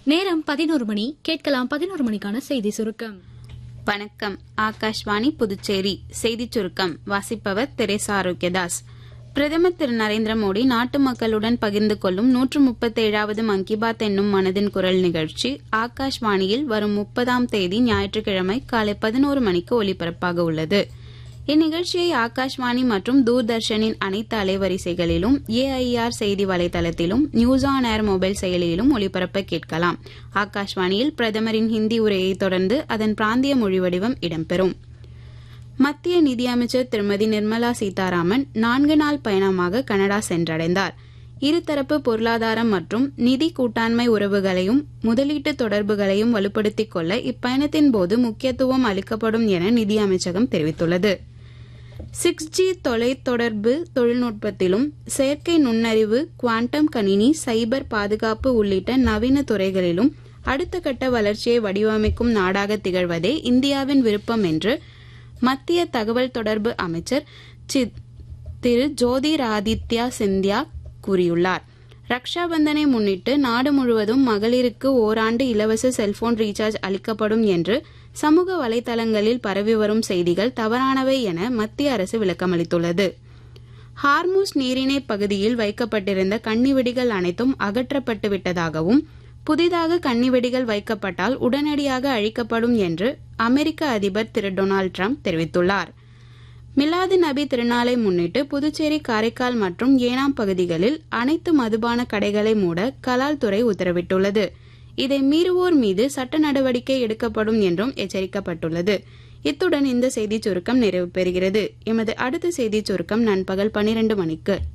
நேரம் பதினோரு மணி கேட்கலாம் பதினோரு மணிக்கான செய்தி சுருக்கம் வணக்கம் ஆகாஷ்வாணி புதுச்சேரி செய்திச் சுருக்கம் வாசிப்பவர் தெரேசா ஆரோக்கியதாஸ் பிரதமர் திரு நரேந்திர மோடி நாட்டு மக்களுடன் பகிர்ந்து கொள்ளும் நூற்று முப்பத்தேழாவது மன் கி பாத் என்னும் மனதின் குரல் நிகழ்ச்சி ஆகாஷ்வாணியில் வரும் முப்பதாம் தேதி ஞாயிற்றுக்கிழமை காலை பதினோரு மணிக்கு ஒலிபரப்பாக உள்ளது இந்நிகழ்ச்சியை ஆகாஷ்வாணி மற்றும் தூர்தர்ஷனின் அனைத்து அலைவரிசைகளிலும் ஏஐஆர் செய்தி வலைதளத்திலும் நியூஸ் ஆன் ஏர் மொபைல் செயலியிலும் ஒளிபரப்ப கேட்கலாம் ஆகாஷ்வாணியில் பிரதமரின் ஹிந்தி உரையை தொடர்ந்து அதன் பிராந்திய மொழி வடிவம் இடம்பெறும் மத்திய நிதியமைச்சர் திருமதி நிர்மலா சீதாராமன் நான்கு நாள் பயணமாக கனடா சென்றடைந்தார் இருதரப்பு பொருளாதாரம் மற்றும் நிதி கூட்டாண்மை உறவுகளையும் முதலீட்டு தொடர்புகளையும் வலுப்படுத்திக் கொள்ள இப்பயணத்தின் போது முக்கியத்துவம் அளிக்கப்படும் என நிதி அமைச்சகம் தெரிவித்துள்ளது சிக்ஸ் ஜி தொலைத்தொடர்பு தொழில்நுட்பத்திலும் செயற்கை நுண்ணறிவு குவாண்டம் கணினி சைபர் பாதுகாப்பு உள்ளிட்ட நவீன துறைகளிலும் அடுத்த கட்ட வளர்ச்சியை வடிவமைக்கும் நாடாக திகழ்வதே இந்தியாவின் விருப்பம் என்று மத்திய தகவல் தொடர்பு அமைச்சர் திரு ஜோதிராதித்யா சிந்தியா கூறியுள்ளார் ரக்ஷாபந்தனை முன்னிட்டு நாடு முழுவதும் மகளிருக்கு ஓராண்டு இலவச செல்போன் ரீசார்ஜ் அளிக்கப்படும் என்று சமூக வலைதளங்களில் பரவி வரும் செய்திகள் தவறானவை என மத்திய அரசு விளக்கமளித்துள்ளது ஹார்மூஸ் நீரிணை பகுதியில் வைக்கப்பட்டிருந்த கன்னிவெடிகள் அனைத்தும் அகற்றப்பட்டு விட்டதாகவும் புதிதாக கன்னிவெடிகள் வைக்கப்பட்டால் உடனடியாக அழிக்கப்படும் என்று அமெரிக்க அதிபர் திரு டொனால்டு ட்ரம்ப் தெரிவித்துள்ளார் மிலாது நபி திருநாளை முன்னிட்டு புதுச்சேரி காரைக்கால் மற்றும் ஏனாம் பகுதிகளில் அனைத்து மதுபான கடைகளை மூட கலால் துறை உத்தரவிட்டுள்ளது இதை மீறுவோர் மீது சட்ட நடவடிக்கை எடுக்கப்படும் என்றும் எச்சரிக்கப்பட்டுள்ளது இத்துடன் இந்த செய்திச் சுருக்கம் நிறைவு பெறுகிறது எமது அடுத்த செய்திச் சுருக்கம் நண்பகல் பனிரெண்டு மணிக்கு